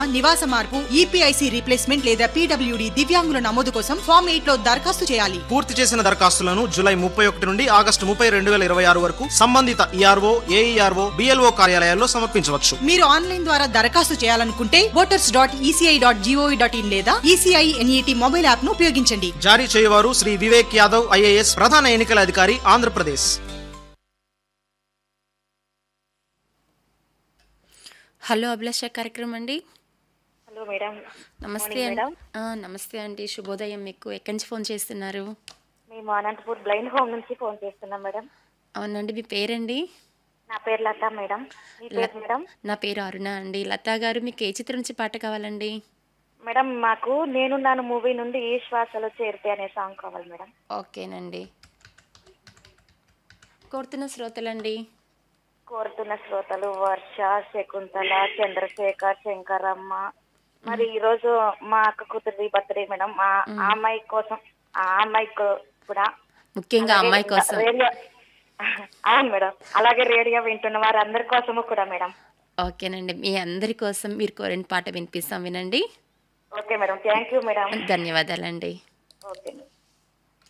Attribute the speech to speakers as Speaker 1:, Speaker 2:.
Speaker 1: నివాస మార్పు EPIC replacement లేదా పీడబ్ల్యూడి దివ్యాంగుల నమోదు కోసం ఫామ్ ఎయిట్ లో దరఖాస్తు చేయాలి
Speaker 2: పూర్తి చేసిన దరఖాస్తులను జూలై ముప్పై ఒకటి నుండి ఆగస్టు ముప్పై రెండు వేల ఇరవై ఆరు వరకు సంబంధిత ఈఆర్ఓ ఏఈఆర్ఓ బిఎల్ఓ కార్యాలయాల్లో సమర్పించవచ్చు
Speaker 1: మీరు ఆన్లైన్ ద్వారా దరఖాస్తు చేయాలనుకుంటే voters dot ECI dot gov dot in లేదా ఈసీఐ ఎన్ఈటి మొబైల్ యాప్ ను ఉపయోగించండి
Speaker 2: జారీ చేయవారు శ్రీ వివేక్ యాదవ్ ఐఏఎస్ ప్రధాన ఎన్నికల అధికారి ఆంధ్రప్రదేశ్
Speaker 3: హలో అభిలాష కార్యక్రమం అండి
Speaker 4: హలో మేడం
Speaker 3: నమస్తే
Speaker 4: మార్నింగ్
Speaker 3: అండి
Speaker 4: మేడం
Speaker 3: ఆ, నమస్తే అండి శుభోదయం మీకు ఎక్కడి నుంచి ఫోన్ చేస్తున్నారు
Speaker 4: మేము అనంతపూర్ బ్లైండ్ హోమ్ నుంచి ఫోన్ చేస్తున్నాం మేడం
Speaker 3: అవునండి మీ పేరండి
Speaker 4: నా పేరు లత మేడం మీ పేరు మేడం
Speaker 3: నా పేరు అరుణ అండి లతా గారు మీకు ఏ చిత్రం నుంచి పాట కావాలండి
Speaker 4: మేడం మాకు నేనున్నాను మూవీ నుండి ఈ శ్వాసలో చేరితే అనే సాంగ్ కావాలి మేడం
Speaker 3: ఓకేనండి కోరుతున్న శ్రోతలండి
Speaker 4: కోరుతున్న శ్రోతలు వర్ష శకుంతల చంద్రశేఖర్ శంకరమ్మ మరి ఈ రోజు మా అక్క కూతురి బర్త్డే మేడం ఆ ఆ అమ్మాయి కోసం ఆ అమ్మాయి కూ- కూడా
Speaker 3: ముఖ్యంగా
Speaker 4: అలాగే
Speaker 3: అమ్మాయి కోసం
Speaker 4: రేడియో అవును మేడం అలాగే రేడియో వింటున్న వారి అందరి కోసము కూడా మేడం
Speaker 3: ఓకేనండి మీ అందరి కోసం మీరు కోరిన పాట వినిపిస్తాం వినండి
Speaker 4: okay madam thank you madam
Speaker 3: ధన్యవాదాలండి
Speaker 4: ఓకే మేడం